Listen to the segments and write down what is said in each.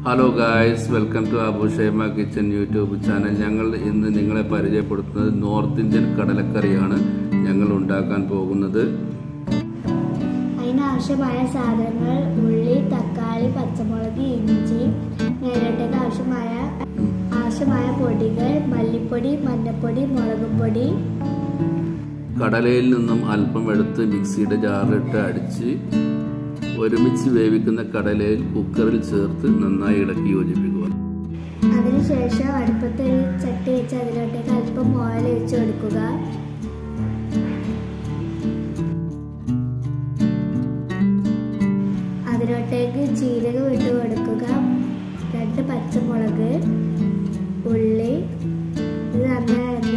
hello guys welcome to Abu Shaima kitchen YouTube channel ഞങ്ങൾ ഇന്ന് നിങ്ങളെ പരിചയപ്പെടുത്തുന്നത് നോർത്ത് ഇന്ത്യൻ കടലക്കറിയാണ് ഞങ്ങൾ ഉണ്ടാക്കാൻ പോകുന്നത് അതിനാവശ്യമായ സാധനങ്ങൾ ഉള്ളി തക്കാളി പച്ചമുളക് ഇഞ്ചി നേരിട്ടേക്ക് ആവശ്യമായ ആവശ്യമായ പൊടികൾ മല്ലിപ്പൊടി മഞ്ഞൾപ്പൊടി മുളക് പൊടി കടലയിൽ നിന്നും അല്പം എടുത്ത് മിക്സിയുടെ ജാറിലിട്ട് അടിച്ച് ഒരുമിച്ച് വേവിക്കുന്ന കടലയിൽ കുക്കറിൽ ചേർത്ത് നന്നായി ഇളക്കി യോജിപ്പിക്കുക അതിനുശേഷം അടുപ്പത്ത് ഒരു ചട്ടി വെച്ച് അതിലോട്ടേക്ക് അല്പം ഓയിൽ ഒഴിച്ച് കൊടുക്കുക അതിലോട്ടേക്ക് ജീരകം ഇട്ട് കൊടുക്കുക രണ്ട് പച്ചമുളക് ഉള്ളി ഇത് നന്നായി ഒന്ന്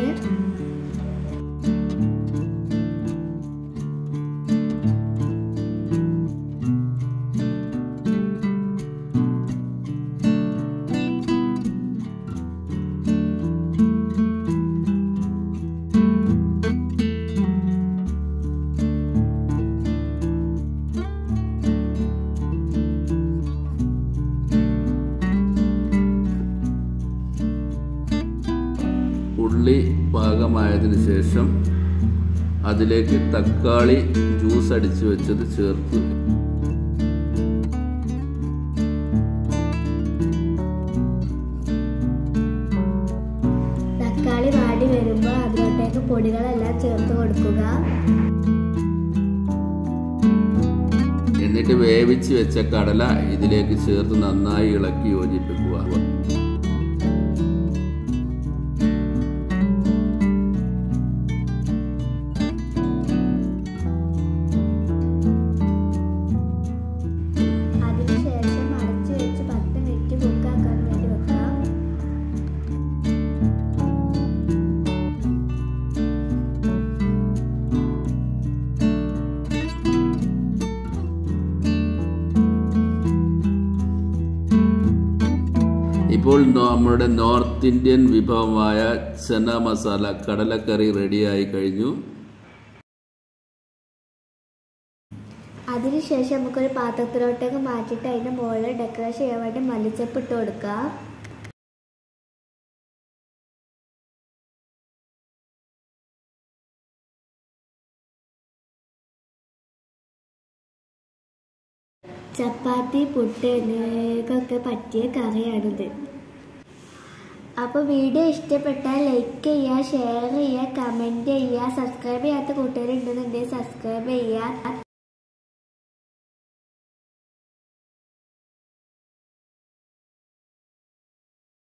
ഉള്ളി പാകമായതിനു ശേഷം അതിലേക്ക് തക്കാളി ജ്യൂസ് അടിച്ചു വെച്ചത് ചേർത്ത് തക്കാളി വാടി വരുമ്പോൾ അതിലോട്ടേക്ക് പൊടികളെല്ലാം ചേർത്ത് കൊടുക്കുക എന്നിട്ട് വേവിച്ച് വെച്ച കടല ഇതിലേക്ക് ചേർത്ത് നന്നായി ഇളക്കി യോജിപ്പിക്കുക അതിനുശേഷം അടച്ചു വെച്ച് പത്ത് മിനിറ്റ് കുക്കാക്കാൻ വേണ്ടി വെക്കാം ഇപ്പോൾ നമ്മുടെ നോർത്ത് ഇന്ത്യൻ വിഭവമായ ചന മസാല കടലക്കറി റെഡിയായി കഴിഞ്ഞു അതിനുശേഷം നമുക്കൊരു പാത്രത്തിലോട്ടേക്ക് മാറ്റിയിട്ട് അതിൻ്റെ മുകളിൽ ഡെക്കറേഷൻ ചെയ്യാൻ വേണ്ടി മല്ലിച്ചപ്പ് ഇട്ട് കൊടുക്കാം ചപ്പാത്തി പുട്ട് എന്നിവയ്ക്കൊക്കെ പറ്റിയ കറിയാണിത് അപ്പോൾ വീഡിയോ ഇഷ്ടപ്പെട്ടാൽ ലൈക്ക് ചെയ്യുക ഷെയർ ചെയ്യുക കമൻറ്റ് ചെയ്യുക സബ്സ്ക്രൈബ് ചെയ്യാത്ത കൂട്ടുകാരുണ്ടെന്നുണ്ടെങ്കിൽ സബ്സ്ക്രൈബ് ചെയ്യുക